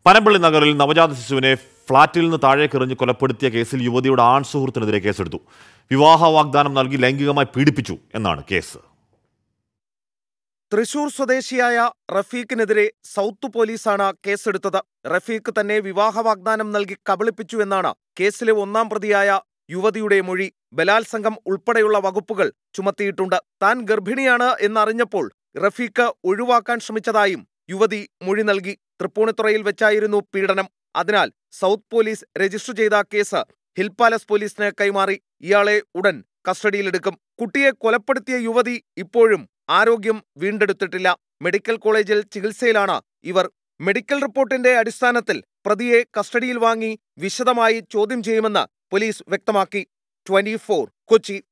പനമ്പള്ളി നഗറിൽ നവജാത ശിശുവിനെ ഫ്ളാറ്റിൽ നിന്ന് താഴേക്ക് എറിഞ്ഞ് കൊലപ്പെടുത്തിയ കേസിൽ യുവതിയുടെ ആൺ സുഹൃത്തിനെതിരെ കേസെടുത്തു വിവാഹ വാഗ്ദാനം നൽകി ലൈംഗികമായി പീഡിപ്പിച്ചു എന്നാണ് കേസ് തൃശൂർ സ്വദേശിയായ റഫീഖിനെതിരെ സൗത്ത് പോലീസാണ് കേസെടുത്തത് റഫീഖ് തന്നെ വിവാഹ വാഗ്ദാനം നൽകി കബളിപ്പിച്ചു എന്നാണ് കേസിലെ ഒന്നാം പ്രതിയായ യുവതിയുടെ മൊഴി ബലാത്സംഗം ഉൾപ്പെടെയുള്ള വകുപ്പുകൾ ചുമത്തിയിട്ടുണ്ട് താൻ ഗർഭിണിയാണ് എന്നറിഞ്ഞപ്പോൾ റഫീഖ് ഒഴിവാക്കാൻ ശ്രമിച്ചതായും യുവതി മൊഴി നൽകി തൃപ്പൂണിത്തുറയിൽ വെച്ചായിരുന്നു പീഡനം അതിനാൽ സൗത്ത് പോലീസ് രജിസ്റ്റർ ചെയ്ത കേസ് ഹിൽ പാലസ് പോലീസിന് കൈമാറി ഇയാളെ ഉടൻ കസ്റ്റഡിയിലെടുക്കും കുട്ടിയെ കൊലപ്പെടുത്തിയ യുവതി ഇപ്പോഴും ആരോഗ്യം വീണ്ടെടുത്തിട്ടില്ല മെഡിക്കൽ കോളേജിൽ ചികിത്സയിലാണ് ഇവർ മെഡിക്കൽ റിപ്പോർട്ടിന്റെ അടിസ്ഥാനത്തിൽ പ്രതിയെ കസ്റ്റഡിയിൽ വാങ്ങി വിശദമായി ചോദ്യം ചെയ്യുമെന്ന് പോലീസ് വ്യക്തമാക്കി ട്വന്റി കൊച്ചി